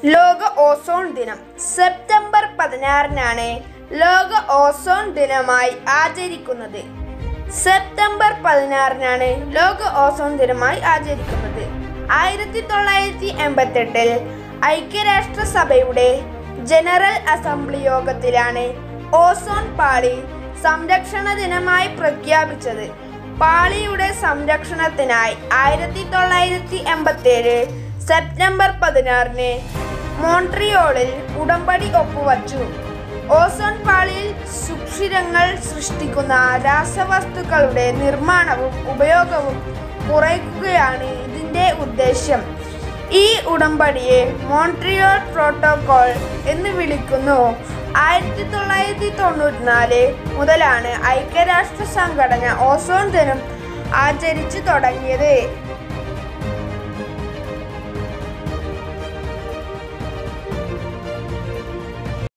ലോക ഓസോൺ ദിനം സെപ്റ്റംബർ പതിനാറിനാണ് ലോക ഓസോൺ ദിനമായി ആചരിക്കുന്നത് സെപ്റ്റംബർ പതിനാറിനാണ് ലോക ഓസോൺ ദിനമായി ആചരിക്കുന്നത് ആയിരത്തി തൊള്ളായിരത്തി എൺപത്തെട്ടിൽ ഐക്യരാഷ്ട്രസഭയുടെ ജനറൽ അസംബ്ലി യോഗത്തിലാണ് ഓസോൺ പാളി സംരക്ഷണ ദിനമായി പ്രഖ്യാപിച്ചത് പാളിയുടെ സംരക്ഷണത്തിനായി ആയിരത്തി തൊള്ളായിരത്തി എൺപത്തേഴ് സെപ്റ്റംബർ പതിനാറിന് മോൺട്രിയോളിൽ ഉടമ്പടി ഒപ്പുവച്ചു ഓസോൺ പാളിയിൽ സുഷിരങ്ങൾ സൃഷ്ടിക്കുന്ന രാസവസ്തുക്കളുടെ നിർമ്മാണവും ഉപയോഗവും കുറയ്ക്കുകയാണ് ഇതിൻ്റെ ഉദ്ദേശ്യം ഈ ഉടമ്പടിയെ മോൺട്രിയോൾ പ്രോട്ടോകോൾ എന്ന് വിളിക്കുന്നു ആയിരത്തി തൊള്ളായിരത്തി തൊണ്ണൂറ്റിനാല് മുതലാണ് ഐക്യരാഷ്ട്ര സംഘടന ഓസോൺ ദിനം ആചരിച്ചു തുടങ്ങിയത്